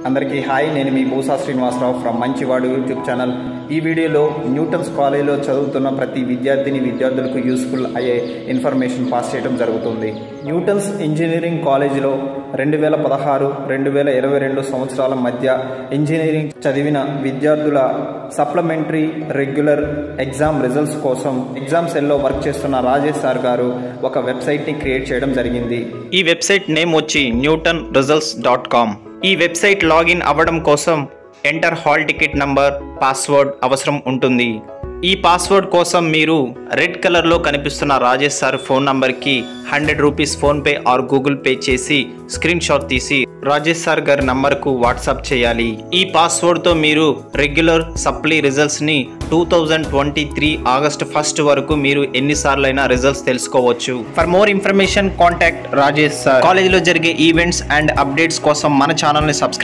అందరికీ హాయ్ నేను మీ Bhusa Srinivasarao from Manchivadu YouTube channel ఈ వీడియోలో న్యూటన్స్ కాలేజీలో చదువుతున్న ప్రతి విద్యార్థిని విద్యార్థులకు యూస్ఫుల్ అయ్యే ఇన్ఫర్మేషన్ పాస్ చేయడం జరుగుతుంది న్యూటన్స్ ఇంజనీరింగ్ కాలేజీలో రెండు వేల పదహారు రెండు వేల ఇరవై రెండు సంవత్సరాల మధ్య ఇంజనీరింగ్ చదివిన విద్యార్థుల సప్లిమెంటరీ రెగ్యులర్ ఎగ్జామ్ రిజల్ట్స్ కోసం ఎగ్జామ్ సెల్లో వర్క్ చేస్తున్న రాజేష్ సార్ గారు ఒక వెబ్సైట్ని క్రియేట్ చేయడం జరిగింది ఈ వెబ్సైట్ నేమ్ వచ్చి న్యూటన్ రిజల్ట్స్ డాట్ కామ్ ఈ వెబ్సైట్ లాగిన్ అవ్వడం కోసం enter hall ticket number password అవసరం ఉంటుంది ఈ పాస్వర్డ్ కోసం మీరు రెడ్ కలర్లో కనిపిస్తున్న రాజేష్ సార్ ఫోన్ నంబర్కి hundred rupees PhonePe or Google pay చేసి స్క్రీన్ షాట్ తీసి రాజేష్ సార్ గారి నంబర్కు వాట్సాప్ చేయాలి ఈ పాస్వర్డ్తో మీరు రెగ్యులర్ సప్లీ రిజల్ట్స్ని two thousand twenty three August first వరకు మీరు ఎన్నిసార్లైనా రిజల్ట్స్ తెలుసుకోవచ్చు for more information contact Rajesh sir కాలేజీలో జరిగే ఈవెంట్స్ అండ్ అప్డేట్స్ కోసం మన ఛానల్ని సబ్స్క్రైబ్